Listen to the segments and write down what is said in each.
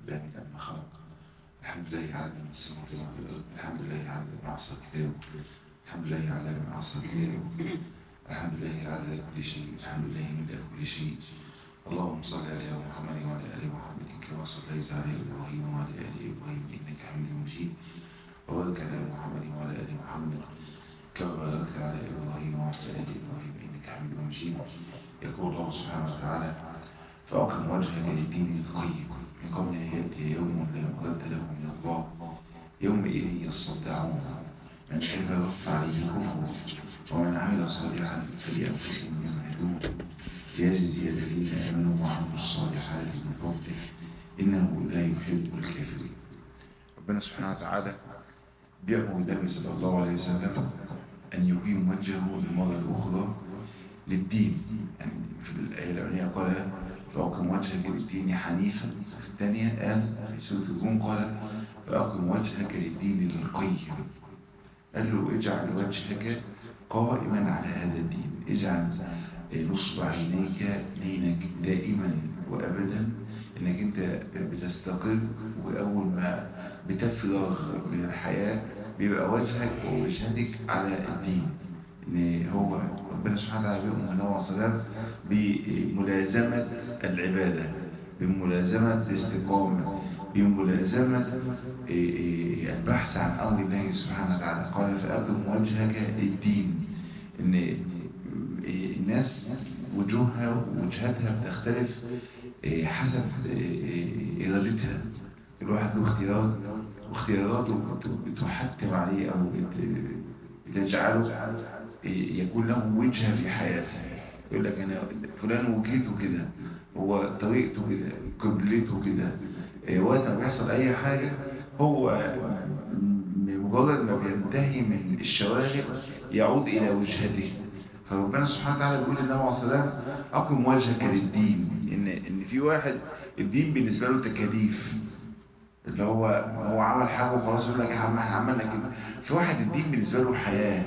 لله لما خلق الحمد لله على من السماوات وما في الأرض الحمد لله على من أعصى كتابه الحمد لله على من أعصى كتابه الحمد لله على كل شيء الحمد لله من كل شيء اللهم صل على محمد وعلى آل محمد كما صليت على إبراهيم وعلى آل إبراهيم إنك حميد مجيد وبارك على محمد وعلى آل محمد كما باركت على إبراهيم وعلى آل إبراهيم إنك حميد مجيد يقول الله سبحانه وتعالى فأقم وجهك للدين القيم من قبل أن يأتي يوم لا مرد له من الله يومئذ يصدعون من كفر فعليه كفر ومن عمل صالحا فلينفسهم يمهدون ليجزي الذين آمنوا وعملوا الصالحات من فضله إنه لا يحب الكافرين ربنا سبحانه وتعالى بيأمر النبي صلى الله عليه وسلم أن يقيم وجهه للمرة الأخرى للدين يعني في الآية الأولانية قال فأقم وجهك للدين حنيفا في الثانية قال في سورة الروم قال فأقم وجهك للدين القيم قال له اجعل وجهك قائما على هذا الدين اجعل نصب عينيك دينك دائما وأبدا انك انت بتستقر وأول ما بتفرغ من الحياة بيبقى وجهك ووجهتك على الدين ان هو ربنا سبحانه وتعالى بيقوم النبي عليه الصلاه بملازمه العباده بملازمه الاستقامه بملازمه البحث عن امر الله سبحانه وتعالى قال فاقم وجهك للدين ان الناس وجوهها ووجهتها بتختلف حسب ارادتها الواحد له اختيارات واختياراته بتحتم عليه او بتجعله يكون له وجهة في حياته يقول لك أنا فلان وجهته كده هو طريقته كده قبلته كده وقت ما بيحصل أي حاجة هو مجرد ما بينتهي من الشواغل يعود إلى وجهته فربنا سبحانه وتعالى بيقول للنبي عليه الصلاة والسلام أقم وجهك للدين إن إن في واحد الدين بالنسبة له تكاليف اللي هو هو عمل حاجة وخلاص يقول لك يا عم احنا عملنا كده في واحد الدين بالنسبة له حياة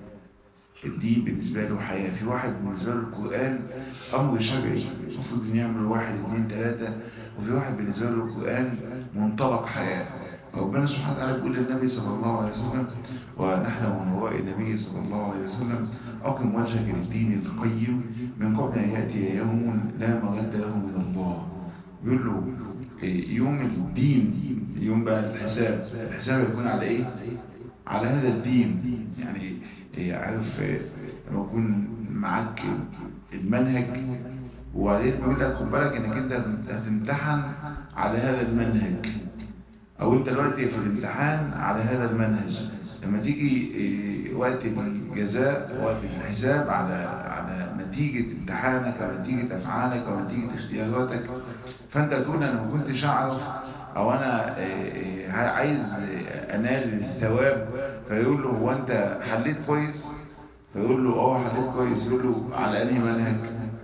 الدين بالنسبة له حياة في واحد بالنسبة له القرآن أمر شرعي المفروض إن يعمل واحد اثنين ثلاثة وفي واحد بالنسبة له القرآن منطلق حياة ربنا سبحانه وتعالى بيقول للنبي صلى الله عليه وسلم ونحن من وراء النبي صلى الله عليه وسلم أقم وجهك للدين القيم من قبل أن يأتي يوم لا مرد له من الله بيقول له يوم الدين يوم بقى الحساب الحساب يكون على ايه على هذا الدين يعني عارف لما يكون معاك المنهج وبعدين بيقول لك خد بالك انك انت هتمتحن على هذا المنهج او انت دلوقتي في الامتحان على هذا المنهج لما تيجي وقت الجزاء وقت الحساب على على نتيجة امتحانك او نتيجة افعالك او نتيجة اختياراتك فانت تقول انا ما كنتش اعرف او انا عايز انال الثواب فيقول له هو انت حليت كويس فيقول له اه حليت كويس يقول له على انهي منهج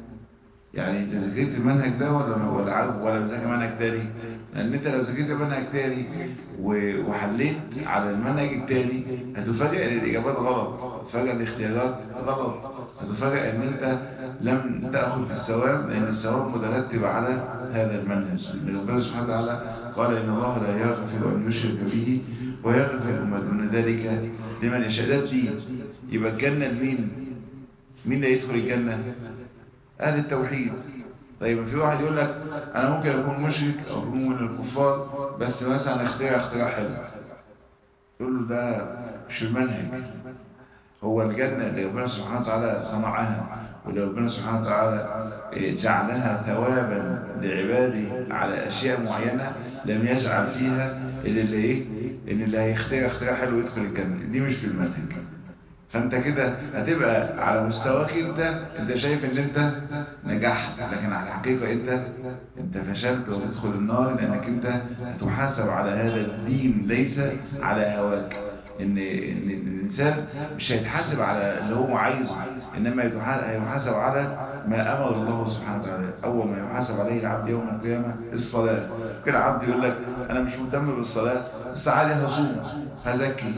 يعني انت ذاكرت المنهج ده ولا ولا عارف ولا مذاكر منهج تاني لان انت لو ذاكرت منهج تاني وحليت على المنهج التاني هتفاجئ ان الاجابات غلط هتفاجئ الاختيارات غلط هتفاجئ ان انت لم تاخذ الثواب لان الثواب مترتب على هذا المنهج ربنا سبحانه وتعالى قال ان الله لا يغفر ان يشرك به ويغفر ما دون ذلك لمن يشاء ده الدين يبقى الجنه لمين مين اللي يدخل الجنه اهل التوحيد طيب في واحد يقول لك انا ممكن اكون مشرك او اكون من الكفار بس مثلا اخترع اختراع حلو يقول له ده مش المنهج هو الجنة اللي ربنا سبحانه وتعالى صنعها واللي ربنا سبحانه وتعالى جعلها ثوابا لعباده على اشياء معينة لم يجعل فيها اللي اللي ايه ان اللي هيخترع اختراع حلو يدخل الجنة دي مش في المنهج فانت كده هتبقى على مستواك انت انت شايف ان انت نجحت لكن على الحقيقة انت انت فشلت وتدخل النار لانك انت هتحاسب على هذا الدين ليس على هواك ان ان الانسان مش هيتحاسب على اللي هو عايزه انما هيحاسب على ما امر الله سبحانه وتعالى اول ما يحاسب عليه العبد يوم القيامه الصلاه كده عبد يقول لك انا مش مهتم بالصلاه بس عادي هصوم هزكي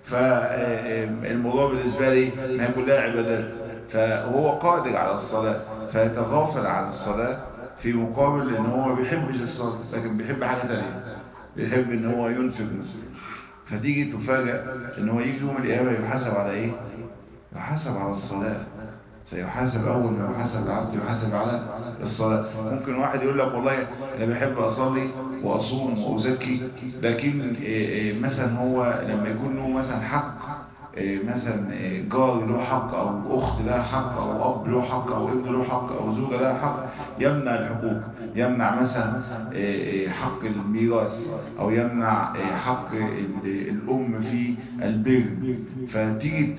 فالموضوع بالنسبه لي ما هي كلها عبادات فهو قادر على الصلاه فيتغافل عن الصلاه في مقابل ان هو ما بيحبش الصلاة لكن بيحب حاجة تانية بيحب ان هو ينفق مثلا فتيجي تفاجأ ان هو يجي يوم القيامة يحاسب على ايه يحاسب على الصلاة سيحاسب اول ما يحاسب العبد يحاسب على الصلاة ممكن واحد يقول لك والله انا بحب اصلي واصوم وازكي لكن مثلا هو لما يكون له مثلا حق مثلا جار له حق او اخت لها حق او اب له حق او ابن له حق او زوجة لها حق يمنع الحقوق يمنع مثلا حق الميراث او يمنع حق الام في البر فتيجي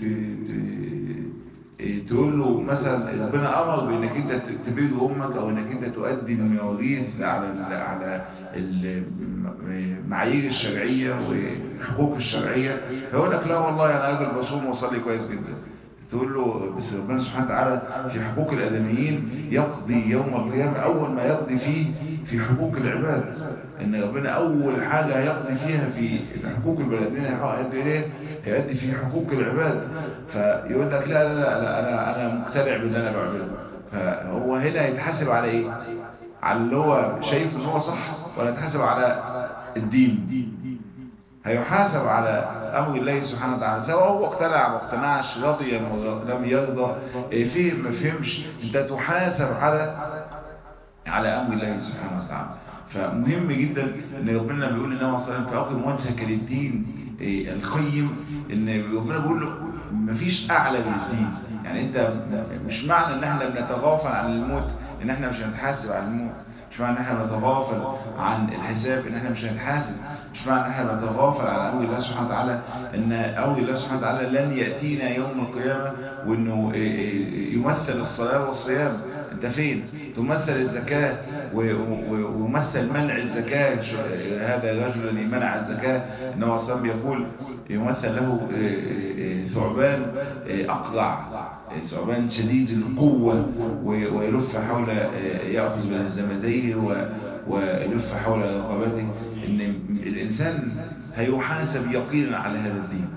تقول له مثلا ربنا امر بانك انت تبر امك او انك انت تؤدي المواريث على على المعايير الشرعيه والحقوق الشرعيه فيقول لك لا والله انا راجل بصوم واصلي كويس جدا تقول له بس ربنا سبحانه وتعالى في حقوق الادميين يقضي يوم القيامه اول ما يقضي فيه في حقوق العباد ان ربنا اول حاجه هيقضي فيها في حقوق البلدين هيقضي ايه هيؤدي في حقوق العباد فيقول لك لا لا لا, لا انا انا مقتنع باللي انا بعمله فهو هنا يتحاسب على ايه على اللي هو شايف ان هو صح ولا يتحاسب على الدين هيحاسب على امر الله سبحانه وتعالى سواء هو اقتنع ما اقتنعش رضي لم يرضى فهم ما فهمش انت تحاسب على على امر الله سبحانه وتعالى فمهم جدا ان ربنا بيقول لنا صلى الله عليه وسلم فاقم وجهك للدين القيم ان ربنا بيقول له مفيش اعلى من الدين يعني انت مش معنى ان احنا بنتغافل عن الموت ان احنا مش هنتحاسب عن الموت مش معنى ان احنا بنتغافل عن الحساب ان احنا مش هنتحاسب مش معنى ان احنا بنتغافل على امر الله سبحانه وتعالى ان امر الله سبحانه وتعالى لن ياتينا يوم القيامه وانه يمثل الصلاه والصيام انت فين تمثل الزكاه ويمثل منع الزكاه هذا الرجل الذي منع الزكاه انه اصلا يقول يمثل له ثعبان اقرع ثعبان شديد القوة ويلف حول يأخذ بهزمتيه ويلف حول رقبته ان الانسان هيحاسب يقينا على هذا الدين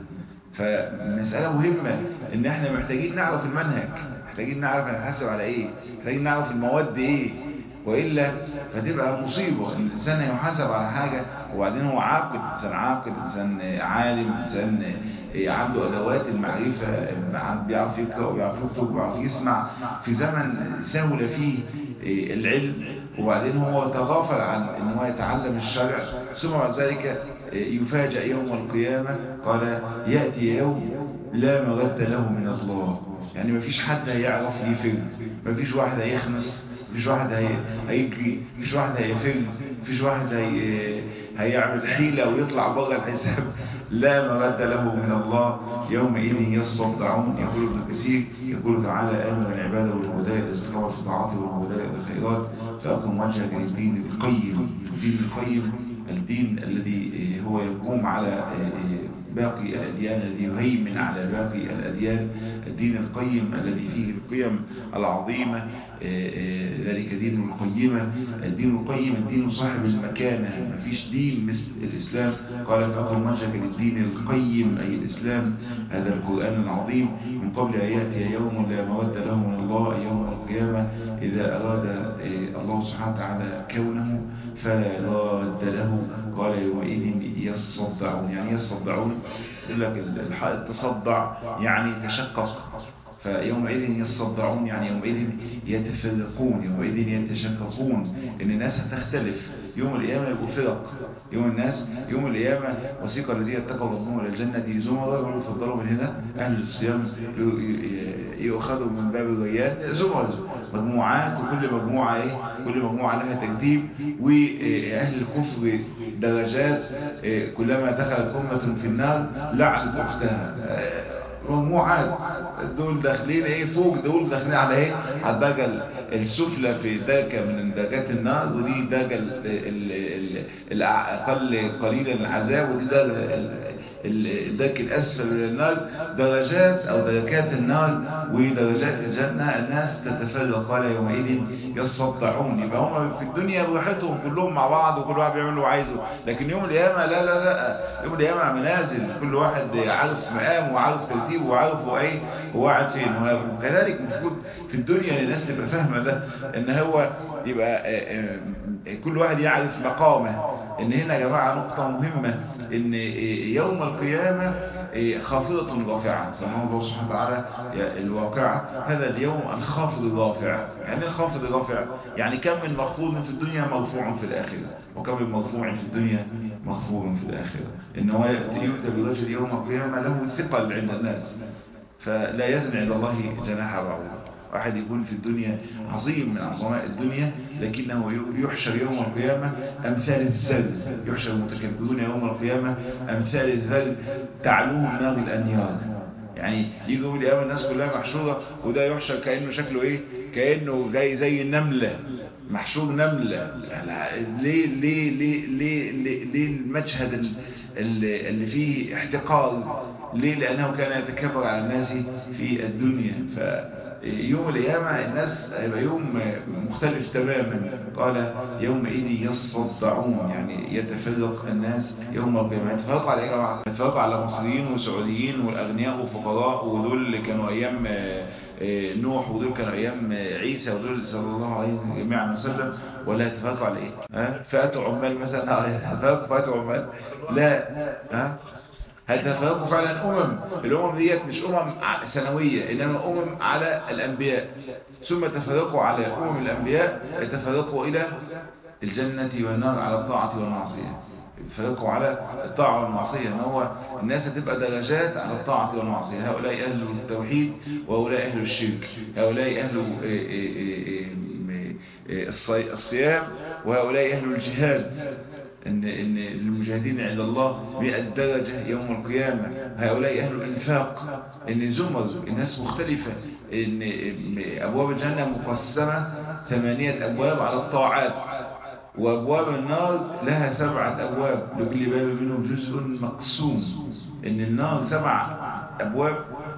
فمسألة مهمة ان احنا محتاجين نعرف المنهج محتاجين نعرف هنحاسب على ايه محتاجين نعرف المواد ايه وإلا فتبقى مصيبة ان الانسان يحاسب على حاجة وبعدين هو عاقل انسان عاقل انسان عالم انسان عنده ادوات المعرفة بيعرف يقرأ وبيعرف يكتب وبيعرف يسمع في زمن سهل فيه العلم وبعدين هو تغافل عن ان هو يتعلم الشرع ثم بعد ذلك يفاجأ يوم القيامة قال يأتي يوم لا مرد له من الله يعني مفيش حد هيعرف يفر مفيش واحد هيخنص مفيش واحد هي... هيجري مفيش واحد هيفر مفيش واحد هي... هيعمل حيلة ويطلع بره الحساب لا مرد له من الله يومئذ يصدعون يقول ابن كثير يقول تعالى آمن العبادة والهداء الاستقامة في الطاعات والهداء والخيرات فأقم وجهك للدين القيم الدين القيم الدين الذي هو يقوم على باقي الأديان الذي يهيمن على باقي الأديان الدين القيم الذي فيه القيم العظيمة ذلك دين القيمة الدين القيم الدين صاحب المكانة ما فيش دين مثل الإسلام قال فأقل وجهك للدين القيم أي الإسلام هذا القرآن العظيم من قبل أن يأتي يوم لا مود له من الله يوم القيامة إذا أراد الله سبحانه وتعالى كونه فلا راد له قال يومئذ يصدعون يعني يصدعون يقول لك الحائط تصدع يعني تشقق فيومئذ يصدعون يعني يومئذ يتفرقون يومئذ يتشققون ان الناس هتختلف يوم القيامة يبقوا فرق يوم الناس يوم القيامة وسيق الذين اتقوا ربهم الى الجنة زمرا ويفضلوا من هنا اهل الصيام يؤخذوا من باب الريان زمر مجموعات وكل مجموعة ايه كل مجموعة لها ترتيب واهل الكفر درجات كلما دخلت امة في النار لعنت اختها مجموعات دول داخلين ايه فوق دول داخلين على ايه على الدرجه السفلى في درجه من درجات النار ودي درجه الاقل قليلا العذاب ودي درجه الدرك الاسفل من النار درجات او دركات النار ودرجات الجنه الناس تتفرق قال يومئذ يصدعون يبقى هم في الدنيا براحتهم كلهم مع بعض وكل واحد بيعمل اللي عايزه لكن يوم القيامه لا لا لا يوم القيامه منازل كل واحد عارف مقامه وعارف ترتيبه وعارف ايه هو قاعد فين وكذلك المفروض في الدنيا الناس تبقى فاهمه ده ان هو يبقى كل واحد يعرف مقامه ان هنا يا جماعة نقطة مهمة ان يوم القيامة خافضة رافعة سماه الله سبحانه وتعالى الواقعة هذا اليوم الخافض الرافع يعني الخافض الرافع يعني كم من مخفوض في الدنيا مرفوع في الآخرة وكم من مرفوع في الدنيا مخفوض في الآخرة إنه يؤتى برجل يوم القيامة له ثقل عند الناس فلا يزن عند الله جناح بعوض واحد يكون في الدنيا عظيم من عظماء الدنيا لكنه يحشر يوم القيامة أمثال الزل يحشر المتكبرون يوم القيامة أمثال الزل تعلوهم نار الأنيار يعني يجي يوم القيامة الناس كلها محشورة وده يحشر كأنه شكله إيه كأنه جاي زي النملة محشور نملة ليه ليه ليه ليه ليه, ليه المشهد اللي فيه احتقار ليه لأنه كان يتكبر على الناس في الدنيا ف يوم القيامة الناس هيبقى يوم مختلف تماما قال يومئذ يصدعون يعني يتفرق الناس يوم القيامة يتفرقوا على ايه يا جماعة؟ يتفرقوا على مصريين وسعوديين والاغنياء والفقراء ودول اللي كانوا ايام نوح ودول كانوا ايام عيسى ودول صلى الله عليه جميعا وسلم ولا يتفرقوا على ايه؟ ها؟ فئة عمال مثلا اه يتفرقوا فئة عمال لا ها؟ هتفرقوا فعلا أمم الأمم ديت مش أمم سنوية إنما أمم على الأنبياء ثم تفرقوا على أمم الأنبياء يتفرقوا إلى الجنة والنار على الطاعة والمعصية يتفرقوا على الطاعة والمعصية إن هو الناس هتبقى درجات على الطاعة والمعصية هؤلاء أهل التوحيد وهؤلاء أهل الشرك هؤلاء أهل الصيام وهؤلاء أهل الجهاد إن, إن المجاهدين عند الله 100 درجة يوم القيامة هؤلاء أهل الإنفاق إن زمر الناس مختلفة إن أبواب الجنة مقسمة ثمانية أبواب على الطاعات وأبواب النار لها سبعة أبواب لكل باب منهم جزء مقسوم إن النار سبع أبواب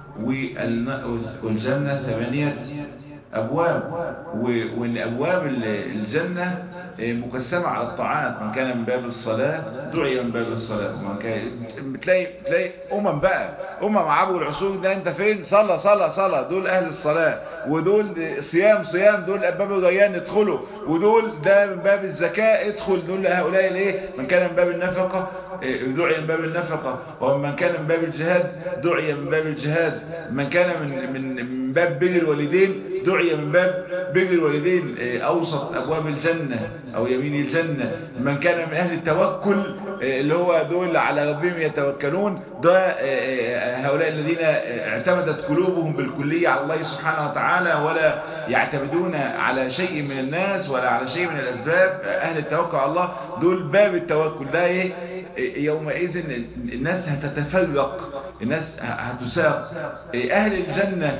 والجنة ثمانية أبواب وإن أبواب الجنة مقسمة على الطاعات من كان من باب الصلاة دعي من باب الصلاة من كان بتلاقي بتلاقي أمم بقى أمم عبوا العصور ده أنت فين صلى صلى صلى دول أهل الصلاة ودول صيام صيام دول باب الريان ادخلوا ودول ده من باب الزكاة ادخل دول هؤلاء الايه من كان من باب النفقة دعي من باب النفقة ومن كان من باب الجهاد دعي من باب الجهاد من كان من من من باب بر الوالدين دعي من باب بر الوالدين أوسط أبواب الجنة أو يمين الجنة من كان من أهل التوكل اللي هو دول على ربهم يتوكلون ده هؤلاء الذين اعتمدت قلوبهم بالكلية على الله سبحانه وتعالى ولا يعتمدون على شيء من الناس ولا على شيء من الأسباب أهل التوكل على الله دول باب التوكل ده ايه يومئذ الناس هتتفرق الناس هتساق أهل الجنة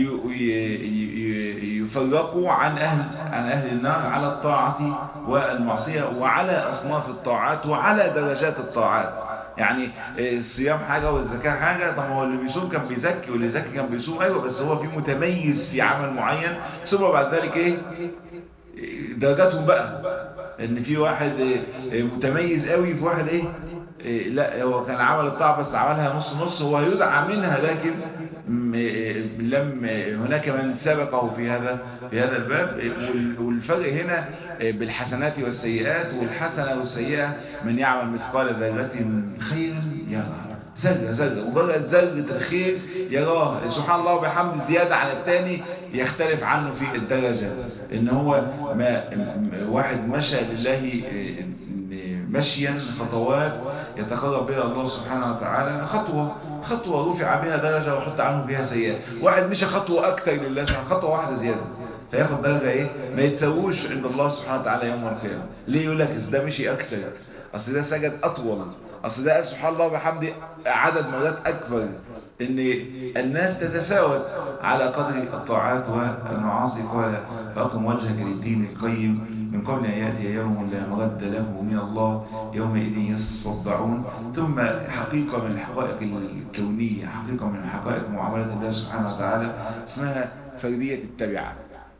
يفرقوا عن أهل, عن أهل النار على الطاعة والمعصية وعلى أصناف الطاعات وعلى درجات الطاعات يعني الصيام حاجة والزكاة حاجة طب هو اللي بيصوم كان بيزكي واللي يزكي كان بيصوم أيوة بس هو في متميز في عمل معين ثم بعد ذلك ايه درجاتهم بقى ان في واحد متميز قوي في واحد ايه لا هو كان عمل الطاعة بس عملها نص نص هو يدعى منها لكن لم هناك من سبقه في هذا في هذا الباب والفرق هنا بالحسنات والسيئات والحسنة والسيئة من يعمل مثقال ذرة خيرا يرى ذرة ذرة مجرد ذرة الخير يراه سبحان الله وبحمد زيادة عن الثاني يختلف عنه في الدرجة ان هو ما واحد مشى لله مشيا خطوات يتقرب بها الله سبحانه وتعالى خطوة خطوة رفع بها درجة وحط عنه بها سيئات واحد مشى خطوة أكتر لله سبحانه خطوة واحدة زيادة فياخد درجة ايه ما يتسووش عند الله سبحانه وتعالى يوم القيامة ليه يقول لك ده مشي أكتر أصل ده سجد أطول أصل ده سبحان الله وبحمده عدد مرات أكبر ان الناس تتفاوت على قدر الطاعات والمعاصي قال فأقم وجهك للدين القيم من قبل أن يأتي يوم لا مرد له من الله يومئذ يصدعون ثم حقيقة من الحقائق الكونية حقيقة من حقائق معاملة الله سبحانه وتعالى اسمها فردية التبعة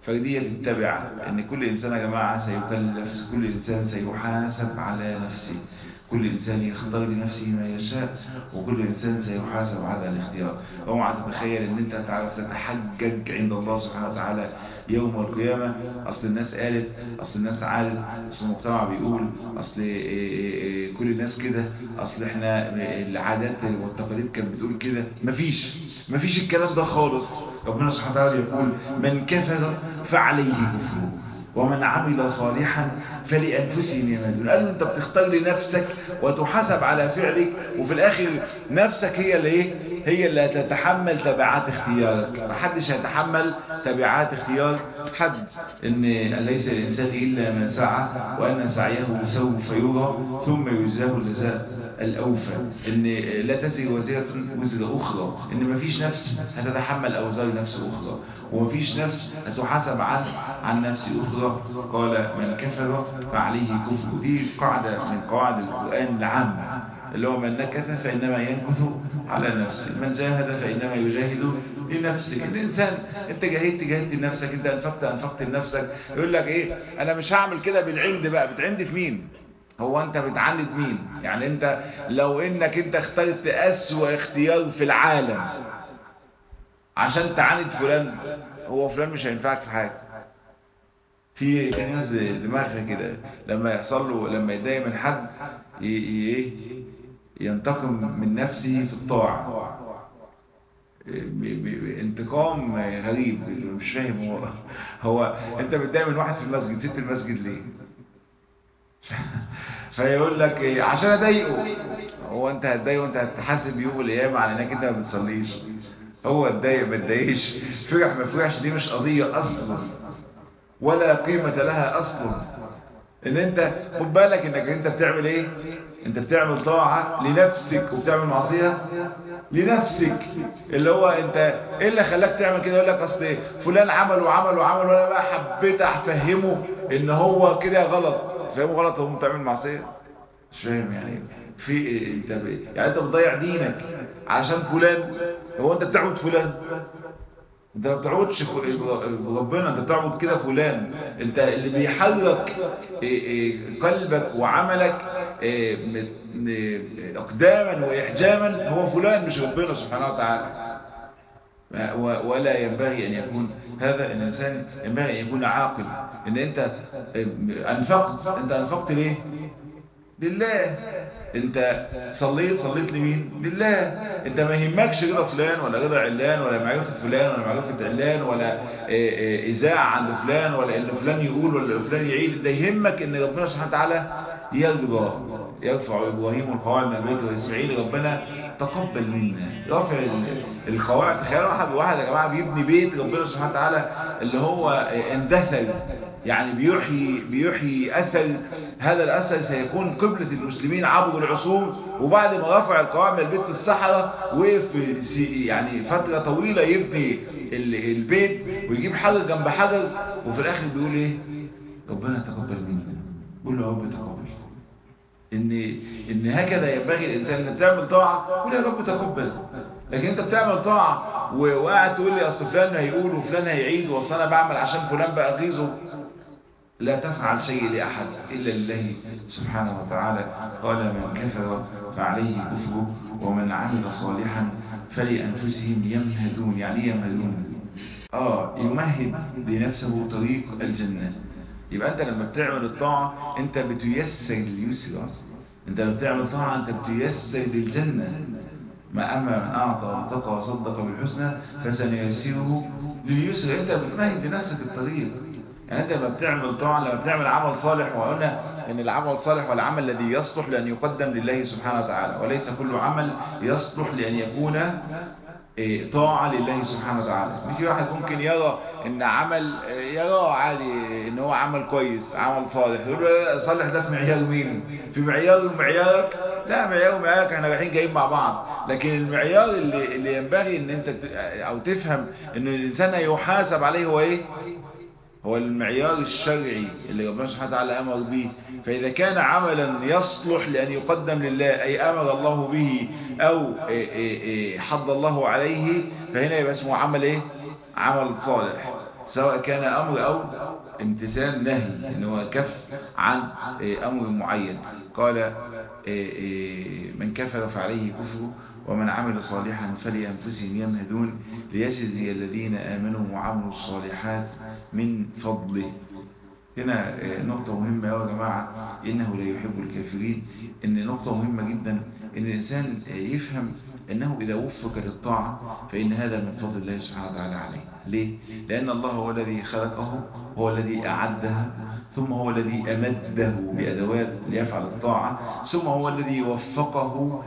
فدي تتبع ان كل انسان يا جماعة سيكلف كل انسان سيحاسب على نفسه كل إنسان يختار لنفسه ما يشاء وكل إنسان سيحاسب على الاختيار اوعى تتخيل ان انت تعرف تتحجج عند الله سبحانه وتعالى يوم القيامة أصل الناس قالت أصل الناس عالت أصل المجتمع بيقول أصل كل الناس كده أصل احنا العادات والتقاليد كانت بتقول كده مفيش مفيش الكلام ده خالص ربنا سبحانه وتعالى يقول من كفر فعليه كفره ومن عمل صالحا فلأنفسهم يمدون قال له انت بتختار لنفسك وتحاسب على فعلك وفي الاخر نفسك هي اللي ايه هي اللي هتتحمل تبعات اختيارك محدش هيتحمل تبعات اختيار حد ان ليس الانسان الا ما سعى وان سعيه سوف يرى ثم يجزاه الجزاء الاوفى ان لا تزر وزيرة وزر اخرى ان مفيش نفس هتتحمل اوزار نفس اخرى ومفيش نفس هتحاسب عن عن نفس اخرى قال من كفر فعليه كفر دي قاعدة من قواعد القرآن العامة اللي هو من نكث فإنما ينكث على نفسه من جاهد فإنما يجاهد لنفسه انت انسان انت جاهدت جاهدت لنفسك انت انفقت انفقت لنفسك يقول لك ايه انا مش هعمل كده بالعند بقى بتعند في مين هو انت بتعند مين يعني انت لو انك انت اخترت اسوأ اختيار في العالم عشان تعاند فلان هو فلان مش هينفعك في حاجه في ناس دماغها كده لما يحصل له لما يتضايق من حد ايه ينتقم من نفسه في الطاعه انتقام غريب مش فاهم هو هو انت متضايق من واحد في المسجد سبت المسجد ليه فيقول لك إيه عشان اضايقه هو انت هتضايقه انت هتحاسب يوم القيامه على انك انت ما بتصليش هو اتضايق ما اتضايقش فرح ما فرحش دي مش قضيه اصلا ولا قيمة لها أصلا ان انت خد بالك انك انت بتعمل ايه انت بتعمل طاعة لنفسك وبتعمل معصية لنفسك اللي هو انت ايه اللي خلاك تعمل كده يقول لك اصل فلان عمل وعمل وعمل وانا بقى حبيت افهمه ان هو كده غلط فهمه غلط هو بتعمل معصية مش فاهم يعني في انت ب... يعني انت بتضيع دينك عشان فلان هو انت بتعبد فلان انت ما بتعبدش ربنا انت بتعبد كده فلان انت اللي بيحرك قلبك وعملك اقداما واحجاما هو فلان مش ربنا سبحانه وتعالى ولا ينبغي ان يكون هذا الانسان ينبغي ان يكون عاقل ان انت انفقت انت انفقت ليه لله انت صليت صليت لمين لله انت ما يهمكش رضا فلان ولا رضا علان ولا معرفة فلان ولا معرفة علان ولا اذاعة عند فلان ولا ان فلان يقول ولا فلان يعيد ده يهمك ان ربنا سبحانه وتعالى يرضى يرفع ابراهيم القواعد من البيت واسماعيل ربنا تقبل منا رفع القواعد تخيلوا واحد واحد يا جماعه بيبني بيت ربنا سبحانه وتعالى اللي هو اندثر يعني بيحيي بيحيي اثر هذا الاثر سيكون قبلة المسلمين عبر العصور وبعد ما رفع القواعد من البيت في الصحراء وقف يعني فترة طويلة يبني البيت ويجيب حجر جنب حجر وفي الاخر بيقول ايه ربنا تقبل منا قول له يا رب تقبل ان ان هكذا ينبغي الانسان ان تعمل طاعه قول يا رب تقبل لكن انت بتعمل طاعه وقاعد تقول لي اصل فلان هيقول وفلان هيعيد واصل انا بعمل عشان فلان بقى اغيظه لا تفعل شيء لأحد إلا لله سبحانه وتعالى قال من كفر فعليه كفر ومن عمل صالحا فلأنفسهم يمهدون يعني يمهدون آه يمهد لنفسه طريق الجنة يبقى أنت لما بتعمل الطاعة أنت بتيسر اليسر أنت لما بتعمل طاعة أنت بتيسر للجنة ما أما من أعطى واتقى وصدق بالحسنى فسنيسره لليسر أنت بتمهد لنفسك الطريق يعني انت لما بتعمل طبعا لما بتعمل عمل صالح وقلنا ان العمل الصالح هو العمل الذي يصلح لان يقدم لله سبحانه وتعالى وليس كل عمل يصلح لان يكون طاعة لله سبحانه وتعالى في واحد ممكن يرى ان عمل يرى عادي ان هو عمل كويس عمل صالح يقول له صالح ده في معيار مين في معيار ومعيارك لا معيار ومعيارك احنا رايحين جايين مع بعض لكن المعيار اللي, اللي ينبغي ان انت او تفهم ان الانسان يحاسب عليه هو ايه هو المعيار الشرعي اللي ربنا سبحانه وتعالى أمر به فإذا كان عملا يصلح لأن يقدم لله أي أمر الله به أو حض الله عليه فهنا يبقى اسمه عمل إيه؟ عمل صالح سواء كان أمر أو امتثال نهي إن هو كف عن أمر معين قال من كفر فعليه كفر ومن عمل صالحا فلأنفسهم يمهدون ليجزي الذين آمنوا وعملوا الصالحات من فضله هنا نقطة مهمة يا جماعة إنه لا يحب الكافرين إن نقطة مهمة جدا إن الإنسان يفهم أنه إذا وفق للطاعة فإن هذا من فضل الله سبحانه وتعالى عليه ليه؟ لأن الله هو الذي خلقه هو الذي أعدها ثم هو الذي أمده بأدوات ليفعل الطاعة ثم هو الذي وفقه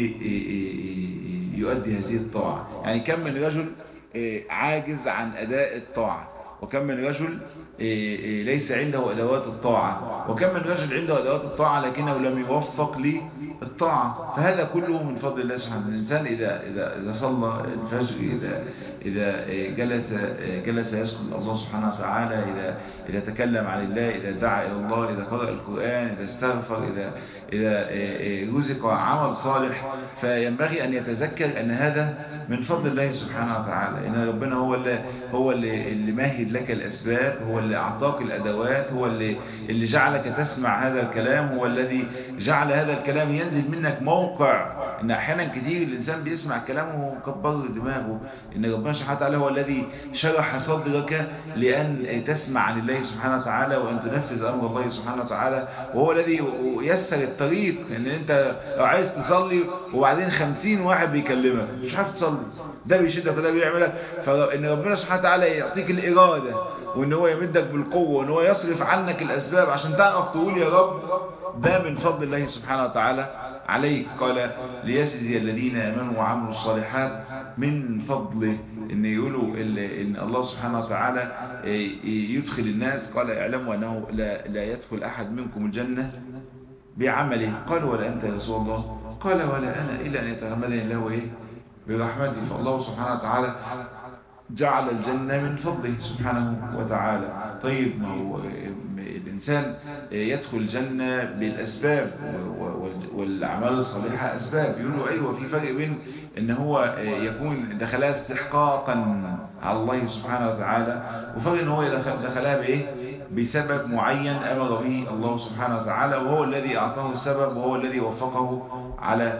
ليؤدي هذه الطاعة يعني كم من رجل عاجز عن أداء الطاعة وكم من رجل ليس عنده أدوات الطاعة وكم من رجل عنده أدوات الطاعة لكنه لم يوفق للطاعة فهذا كله من فضل الله سبحانه الإنسان إذا, إذا, إذا صلى الفجر إذا, إذا جلس, جلس يسكن الله سبحانه وتعالى إذا, إذا تكلم عن الله إذا دعا إلى الله إذا قرأ القرآن إذا استغفر إذا, إذا رزق عمل صالح فينبغي أن يتذكر أن هذا من فضل الله سبحانه وتعالى إن ربنا هو اللي, هو اللي, اللي ماهد لك الأسباب هو اللي أعطاك الأدوات هو اللي, اللي جعلك تسمع هذا الكلام هو الذي جعل هذا الكلام ينزل منك موقع إن أحيانا كتير الإنسان بيسمع كلامه وكبر دماغه إن ربنا سبحانه وتعالى هو الذي شرح صدرك لأن تسمع عن الله سبحانه وتعالى وأن تنفذ أمر الله سبحانه وتعالى وهو الذي يسر الطريق إن أنت لو عايز تصلي وبعدين خمسين واحد بيكلمك مش عارف تصلي ده بيشدك وده بيعملك فإن ربنا سبحانه وتعالى يعطيك الإرادة وإن هو يمدك بالقوة وإن هو يصرف عنك الأسباب عشان تعرف تقول يا رب ده من فضل الله سبحانه وتعالى عليك قال ليجزي الذين آمنوا وعملوا الصالحات من فضله إن يقولوا إن الله سبحانه وتعالى يدخل الناس قال اعلموا أنه لا, لا يدخل أحد منكم الجنة بعمله قال ولا أنت يا رسول الله قال ولا أنا إلا أن يتغمدني الله إيه برحمته فالله سبحانه وتعالى جعل الجنة من فضله سبحانه وتعالى طيب ما هو الإنسان يدخل الجنة بالأسباب والأعمال الصالحة أسباب يقولوا أيوة في فرق بين أن هو يكون دخلها استحقاقا على الله سبحانه وتعالى وفرق أن هو دخلها بإيه بسبب معين أمر به الله سبحانه وتعالى وهو الذي أعطاه السبب وهو الذي وفقه على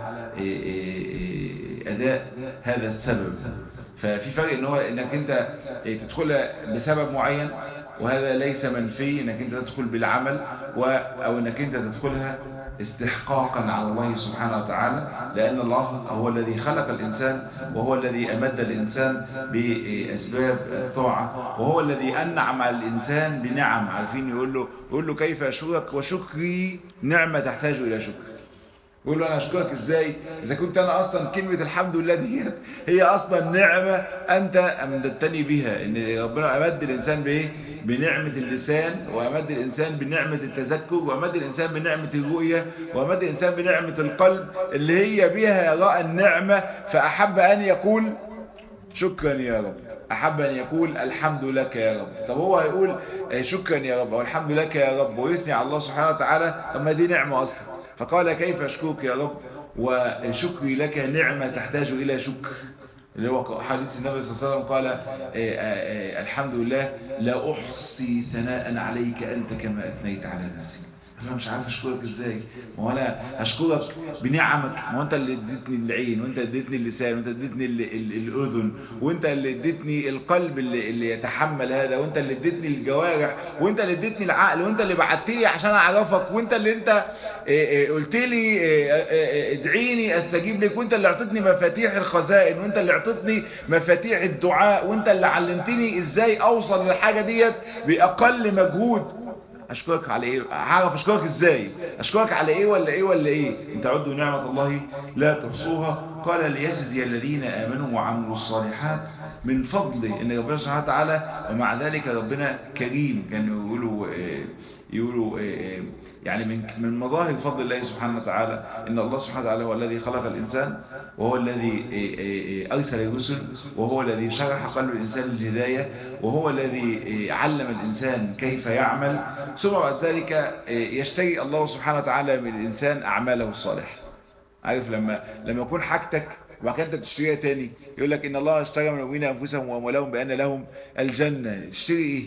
أداء هذا السبب ففي فرق ان هو انك انت تدخلها بسبب معين وهذا ليس منفي انك انت تدخل بالعمل و او انك انت تدخلها استحقاقا على الله سبحانه وتعالى لأن الله هو الذي خلق الإنسان وهو الذي أمد الإنسان بأسباب الطاعة وهو الذي أنعم على الإنسان بنعم عارفين يقول له, يقول له كيف أشكرك وشكري نعمة تحتاج إلى شكر يقول له انا اشكرك ازاي اذا كنت انا اصلا كلمة الحمد لله ديت هي اصلا نعمة انت امددتني بها ان ربنا امد الانسان بايه بنعمة اللسان وامد الانسان بنعمة التذكر وامد الانسان بنعمة الرؤية وامد الانسان بنعمة القلب اللي هي بها رأى النعمة فاحب ان يقول شكرا يا رب أحب أن يقول الحمد لك يا رب طب هو هيقول شكرا يا رب والحمد لك يا رب ويثني على الله سبحانه وتعالى طب ما دي نعمة أصلا فقال كيف أشكرك يا رب وشكري لك نعمة تحتاج إلى شكر اللي هو حديث النبي صلى الله عليه وسلم قال آآ آآ الحمد لله لا أحصي ثناء عليك أنت كما أثنيت على نفسك انا مش عارف اشكرك ازاي ما هو انا هشكرك بنعمك ما هو انت اللي اديتني العين وانت اديتني اللسان وانت اديتني الاذن وانت اللي اديتني القلب اللي, اللي يتحمل هذا وانت اللي اديتني الجوارح وانت اللي اديتني العقل وانت اللي بعت لي عشان اعرفك وانت اللي انت قلت لي ادعيني استجيب لك وانت اللي اعطيتني مفاتيح الخزائن وانت اللي اعطيتني مفاتيح الدعاء وانت اللي علمتني ازاي اوصل للحاجه ديت باقل مجهود اشكرك على ايه هعرف اشكرك ازاي اشكرك على ايه ولا ايه ولا ايه ان تعدوا نعمة الله لا تحصوها قال ليجزي الذين امنوا وعملوا الصالحات من فضله ان ربنا سبحانه وتعالى ومع ذلك ربنا كريم كانوا يقولوا يقولوا يعني من من مظاهر فضل الله سبحانه وتعالى ان الله سبحانه وتعالى هو الذي خلق الانسان وهو الذي ارسل الرسل وهو الذي شرح قلب الانسان الهدايه وهو الذي علم الانسان كيف يعمل ثم بعد ذلك يشتري الله سبحانه وتعالى من الانسان اعماله الصالحه عارف لما لما يكون حاجتك وبعد كده انت بتشتريها تاني يقول لك ان الله اشترى من المؤمنين انفسهم واموالهم بان لهم الجنه تشتري ايه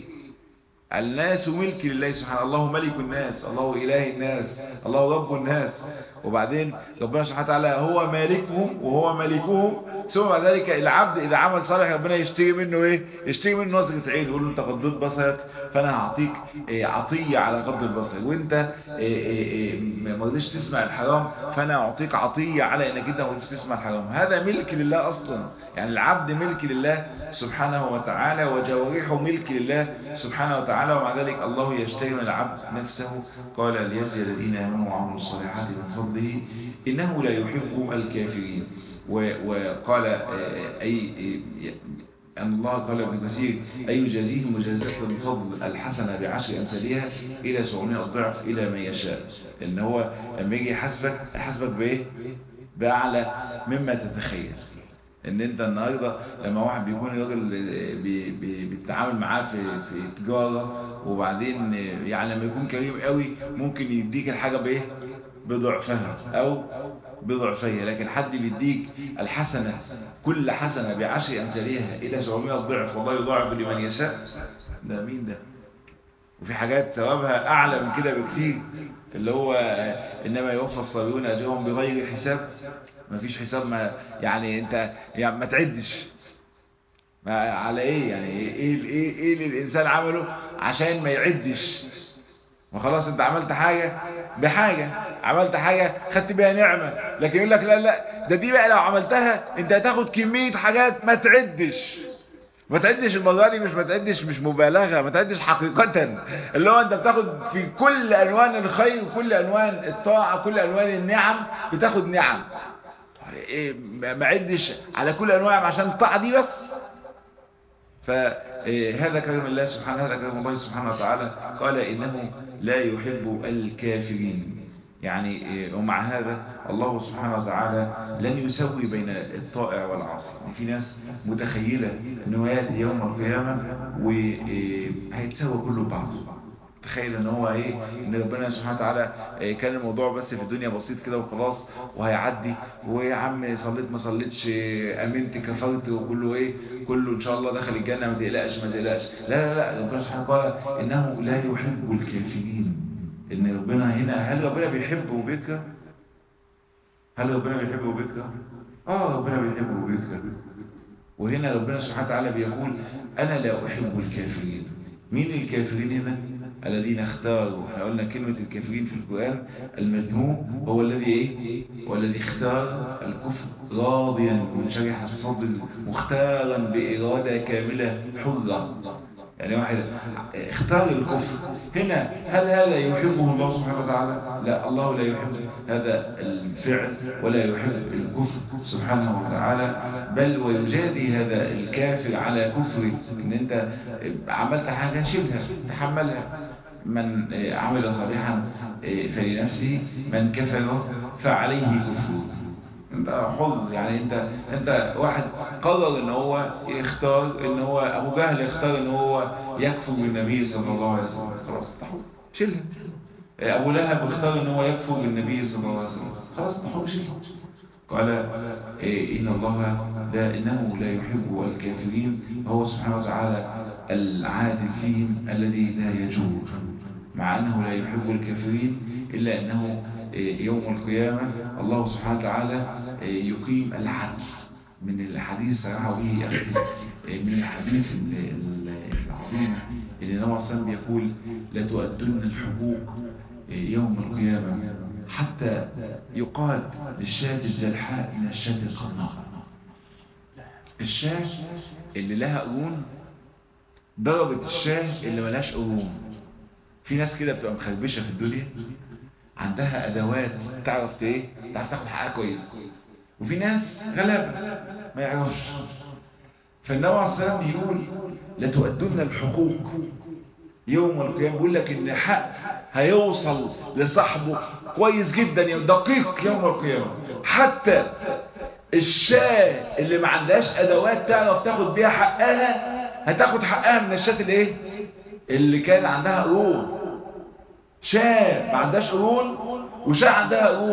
الناس ملك لله سبحانه الله ملك الناس الله اله الناس الله رب الناس وبعدين ربنا سبحانه وتعالى هو مالكهم وهو ملكهم ثم بعد ذلك العبد اذا عمل صالح ربنا يشتري منه ايه يشتري منه نظره عين يقول له انت غضيت بصرك فانا هعطيك إيه عطيه على غض البصر وانت إيه إيه ما رضيتش تسمع الحرام فانا اعطيك عطيه على انك انت ما رضيتش تسمع الحرام هذا ملك لله اصلا يعني العبد ملك لله سبحانه وتعالى وجوارحه ملك لله سبحانه وتعالى ومع ذلك الله يشتري من العبد نفسه قال ليجزي الذين امنوا وعملوا الصالحات من فضله انه لا يحب الكافرين وقال اي أن الله قال ابن كثير أي يجازيهم جزاء الفضل الحسنة بعشر أمثالها إلى 700 ضعف إلى ما يشاء إن هو لما يجي يحاسبك يحاسبك بإيه؟ بأعلى مما تتخيل ان انت النهارده لما واحد بيكون راجل بي بي بيتعامل معاه في في تجاره وبعدين يعني لما يكون كريم قوي ممكن يديك الحاجه بايه بضعفها او بضعفيها لكن حد بيديك الحسنه كل حسنه بعشر امثالها الى 700 ضعف والله يضاعف لمن يشاء ده مين ده وفي حاجات ثوابها اعلى من كده بكتير اللي هو انما يوفى الصابرون اجرهم بغير حساب ما فيش حساب ما يعني انت يعني ما تعدش ما على ايه يعني ايه ايه ايه اللي الانسان عمله عشان ما يعدش وخلاص انت عملت حاجة بحاجة عملت حاجة خدت بيها نعمة لكن يقول لك لا لا ده دي بقى لو عملتها انت هتاخد كمية حاجات ما تعدش ما تعدش المرة دي مش ما تعدش مش مبالغة ما تعدش حقيقة اللي هو انت بتاخد في كل انوان الخير كل انوان الطاعة كل انوان النعم بتاخد نعم إيه ما عدش على كل انواع عشان الطاعة دي بس فهذا كلام الله سبحانه هذا كلام الله سبحانه وتعالى قال إنه لا يحب الكافرين يعني ومع هذا الله سبحانه وتعالى لن يسوي بين الطائع والعاصي في ناس متخيلة انه ياتي يوم القيامة وهيتسوى كله بعضه تخيل ان هو ايه ان ربنا سبحانه وتعالى إيه كان الموضوع بس في الدنيا بسيط كده وخلاص وهيعدي ويا عم صليت ما صليتش امنت كفرت وكله ايه كله ان شاء الله دخل الجنه ما تقلقش ما تقلقش لا لا لا ربنا سبحانه وتعالى انه لا يحب الكافرين ان ربنا هنا هل ربنا بيحب وبيكره هل ربنا بيحب وبيكره اه ربنا بيحب وبيكره وهنا ربنا سبحانه وتعالى بيقول انا لا احب الكافرين مين الكافرين هنا الذين اختاروا احنا قلنا كلمة الكافرين في القرآن المذموم هو الذي ايه هو الذي اختار الكفر راضيا من شرح الصدر مختارا بإرادة كاملة حرة يعني واحد اختار الكفر هنا هل هذا يحبه الله سبحانه وتعالى لا الله لا يحب هذا الفعل ولا يحب الكفر سبحانه وتعالى بل ويجادي هذا الكافر على كفره ان انت عملت حاجة شبهة تحملها من عمل صالحا فلنفسه من كفر فعليه كفره انت حر يعني انت انت واحد قرر ان هو يختار ان هو ابو جهل يختار ان هو يكفر بالنبي صلى الله عليه وسلم خلاص انت حر شيلها ابو لهب اختار ان هو يكفر بالنبي صلى الله عليه وسلم خلاص انت حر شيلها قال إيه ان الله لا انه لا يحب الكافرين هو سبحانه وتعالى العادل فيهم الذي لا يجور مع انه لا يحب الكافرين الا انه يوم القيامة الله سبحانه وتعالى يقيم العدل من الحديث صراحة به من الحديث العظيم اللي نوع السلام يقول لا تؤدن الحقوق يوم القيامة حتى يقال للشاة الجلحاء من الشاة القرناء الشاة اللي لها قرون ضربت الشاة اللي ملهاش قرون في ناس كده بتبقى مخربشة في الدنيا عندها ادوات تعرف ايه تعرف تاخد حقها كويس وفي ناس غلابه ما يعرفش فالنبي عليه الصلاه والسلام يقول لتؤدون الحقوق يوم القيامه بيقول لك ان حق هيوصل لصاحبه كويس جدا دقيق يوم القيامه حتى الشاة اللي ما عندهاش ادوات تعرف تاخد بيها حقها هتاخد حقها من الشاة اللي ايه اللي كان عندها قرون شاة ما عندهاش قرون وشاة عندها قرون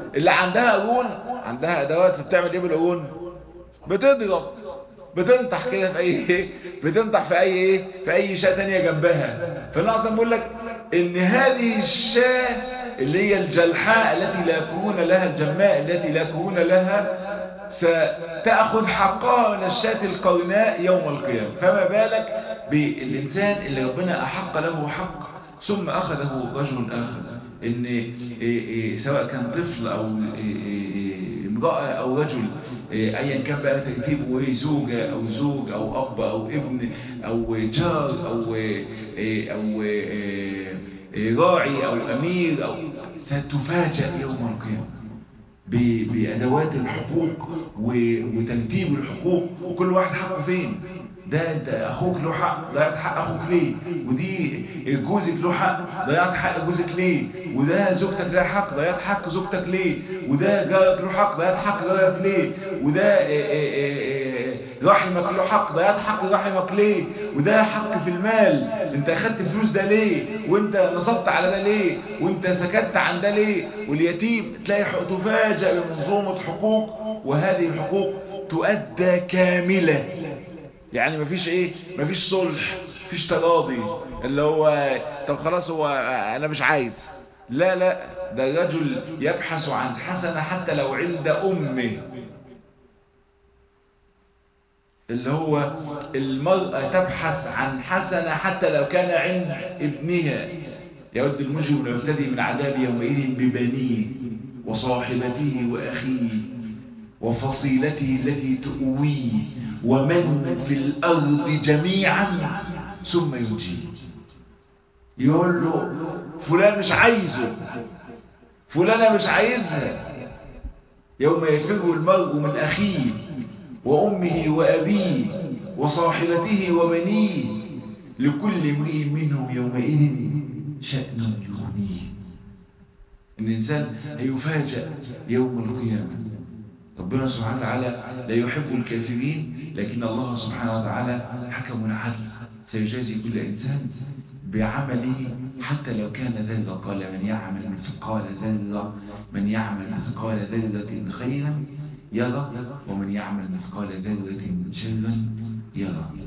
اللي عندها قرون عندها ادوات بتعمل ايه بالقرون بتضرب بتنطح كده في اي بتنطح في اي ايه في اي شاة تانية جنبها فالنعظم بيقول لك ان هذه الشاة اللي هي الجلحاء التي لا كون لها الجماء التي لا كون لها ستأخذ حقها من الشاة القرناء يوم القيامة فما بالك بالإنسان اللي ربنا أحق له حق ثم أخذه رجل آخر إن إيه إيه سواء كان طفل أو إيه امرأة أو رجل أيا كان بقى ترتيبه إيه زوجة أو زوج أو أب أو ابن أو جار أو أو راعي أو أمير أو ستفاجأ يوم القيامة بأدوات الحقوق وترتيب الحقوق وكل واحد حقه فين ده, ده اخوك له حق ضيعت حق اخوك ليه ودي جوزك له حق ضيعت حق جوزك ليه وده زوجتك لها حق ضيعت حق زوجتك ليه وده جارك له حق ضيعت حق جارك ليه وده رحمك له حق ضيعت حق رحمك ليه وده حق في المال انت اخدت فلوس ده ليه وانت نصبت على ده ليه وانت سكت عن ده ليه واليتيم تلاقي تفاجأ بمنظومة حقوق وهذه الحقوق تؤدى كاملة يعني مفيش ايه مفيش صلح مفيش تراضي اللي هو طب خلاص هو انا مش عايز لا لا ده الرجل يبحث عن حسنة حتى لو عند امه اللي هو المرأة تبحث عن حسنة حتى لو كان عند ابنها يود المجرم لو يفتدي من عذاب يومئذ ببنيه وصاحبته وأخيه وفصيلته التي تؤويه ومن في الأرض جميعا ثم ينجيه يقول له فلان مش عايزه فلانة مش عايزها يوم يفر المرء من أخيه وأمه وأبيه وصاحبته وبنيه لكل امرئ منهم يومئذ شأن يغنيه الإنسان هيفاجأ يوم القيامة ربنا سبحانه وتعالى لا يحب الكافرين لكن الله سبحانه وتعالى حكم عدل سيجازي كل إنسان بعمله حتى لو كان ذرة قال من يعمل مثقال ذرة من يعمل مثقال ذرة خيرا يرى ومن يعمل مثقال ذرة شرا يرى